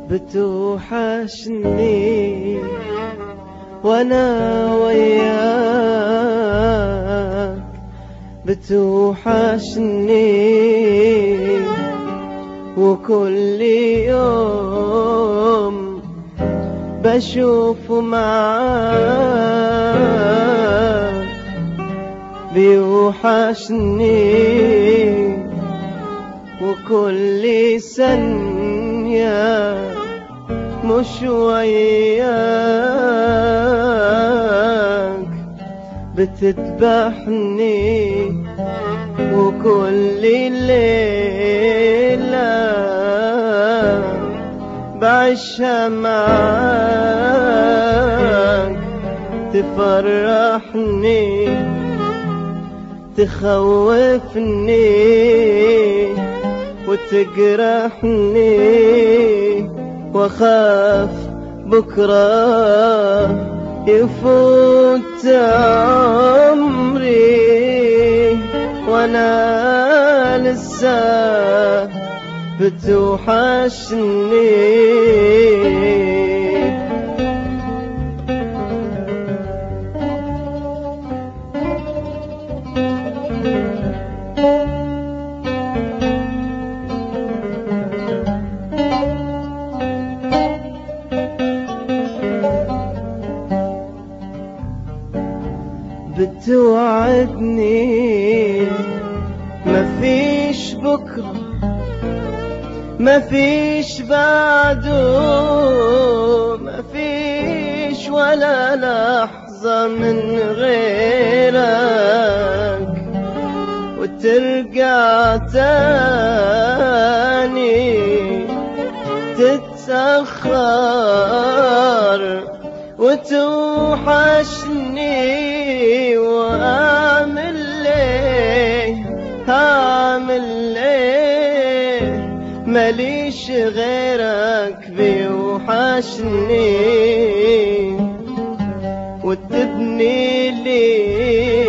بتوحشني وانا وياك بتوحشني وكل يوم بشوف معاك بيوحشني وكل ثانية مش وياك بتذبحني وكل ليلة بعيشها معاك تفرحني تخوفني وتجرحني واخاف بكره يفوت عمري وانا لسه بتوحشني بتوعدني مفيش بكرة مفيش بعده مفيش ولا لحظة من غيرك وترجع تاني تتأخر وتوحشني واعمل ليه هعمل ليه ماليش غيرك بيوحشني وتبني لي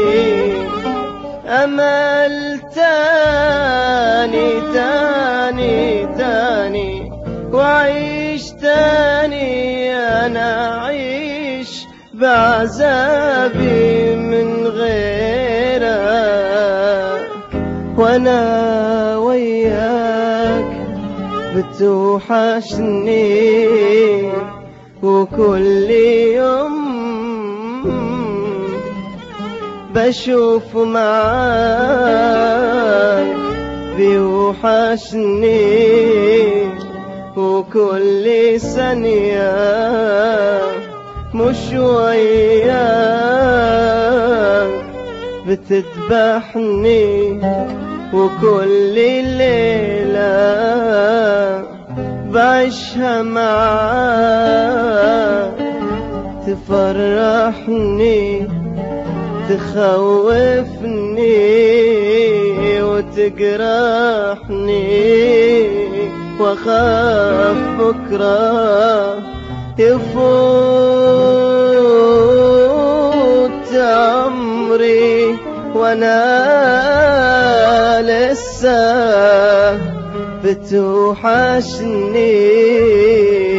امل تاني تاني تاني وعيش تاني انا عيش بعذابي من غيرك وانا وياك بتوحشني وكل يوم بشوف معاك بيوحشني وكل ثانية مش وياك بتذبحني وكل ليلة بعيشها معاك تفرحني تخوفني وتجرحني واخاف بكره يفوت عمري وانا لسه بتوحشني